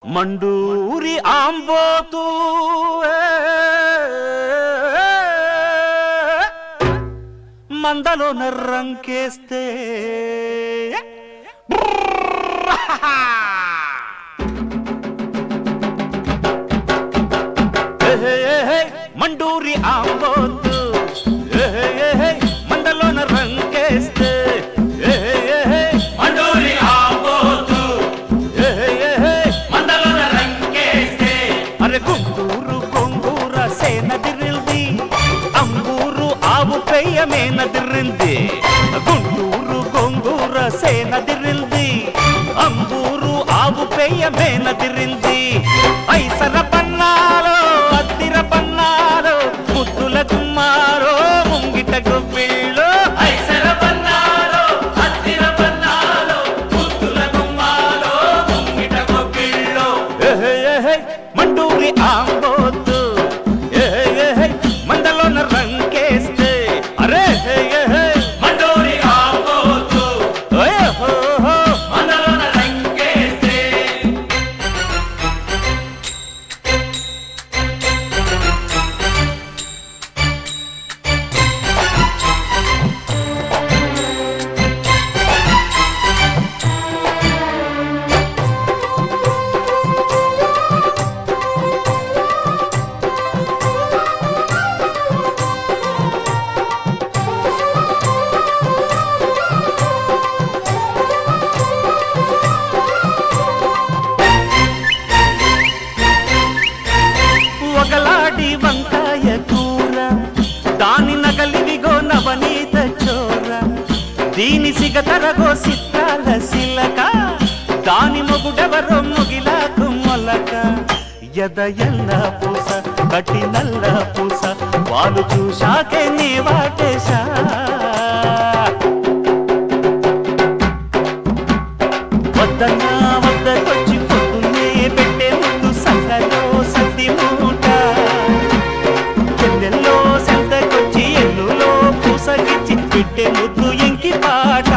మండూరి ఆంబోతూ మందలో నర్రంకేస్తే మండూరి ఆంబోతు మందలోన రంకేస్తే మండూరి ఆంబోతు మందలోన రంకేస్తే అరే గుంటూరు కొంగూర సేనదిరింది అంబూరు ఆవు పెయ్యమేనదిరింది గుంటూరు కొంగూర సేనదిరింది అంబూరు ఆవు పెయ్యమేనదిరింది ఐసర పన్నాలో అద్దిర పన్నాలో ముద్దుల గుమ్మారో ముంగిట గుప్పిళ్ళు ఐసర పన్నాలో అత్తిర పన్నాలో ముద్దుల గుమ్మాలో ముంగిట కొప్పిళ్ళో ఏహే, ఏహే, మండూరి ఆంబోతు ఏహే, ఏహే, మందలోన రంకేస్తే అరే ఏహే, ఏహే, మండూరి ఆంబోతు ఓయహో, మందలోన రంకేస్తే ఒకలాడి వంకాయ కూర దాని నగలివిగో నవనీత చోర దీని సిగతరగో సిత్తాల సిలక దాని మొగుడెవరో ముగిలాకు మొలక ఎద ఎల్ల పూస కటి నల్ల పూస వాళ్ళు చూశాకే నీ వాటేశా వద్దన్నా వద్దకొచ్చి పొద్దున్నే పెట్టే ముందు సందలో సద్ది మూట చెల్లెల్లో సందకొచ్చి ఎల్లులో పూసగిచ్చి పెట్టే ముద్దు ఎంకి పాట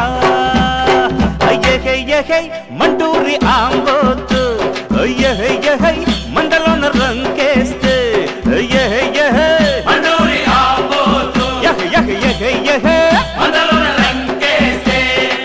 అయ్యహై మంటూరి ఆంబోతు అయ్యహై మండలోన రంకేస్తే అయ్యహై మండూరి ఆంబోతు మందలోన రంకేస్తే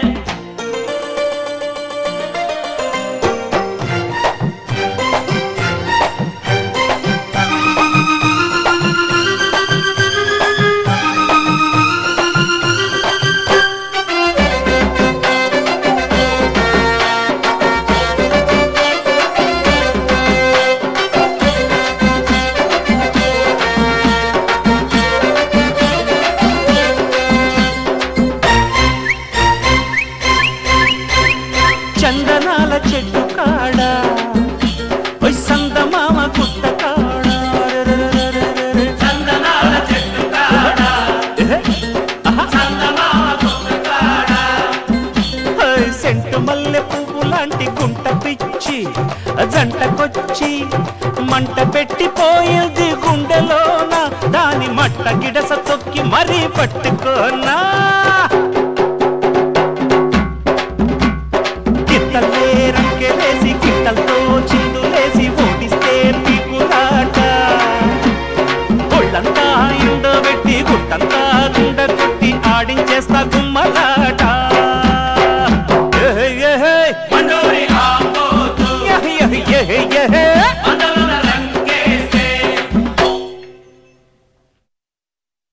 చందనాల చెట్టు కాడ ఓయ్ సందమామ గుట్ట కాడ చందనాల చెట్టు కాడ చందమామ గుట్ట కాడ ఓయ్ సెంటు మల్లె పువ్వు లాంటి గుంట పిచ్చి జంటకొచ్చి మంట పెట్టిపోయింది గుండెలోన దాని మట్ట గిడస తొక్కి మరీ పట్టుకోనా గిత్తలే రంకెలేసి గిట్టలతో చిందులేసి ఓడిస్తే పీకులాట ఒళ్ళంతా ఎండబెట్టి గుట్టంతా గుండె కొట్టి ఆడించేస్తా గుమ్మలాట ఏహే, ఏహే, మండూరి ఆంబోతు ఏహే, ఏహే, ఏహే, ఏహే.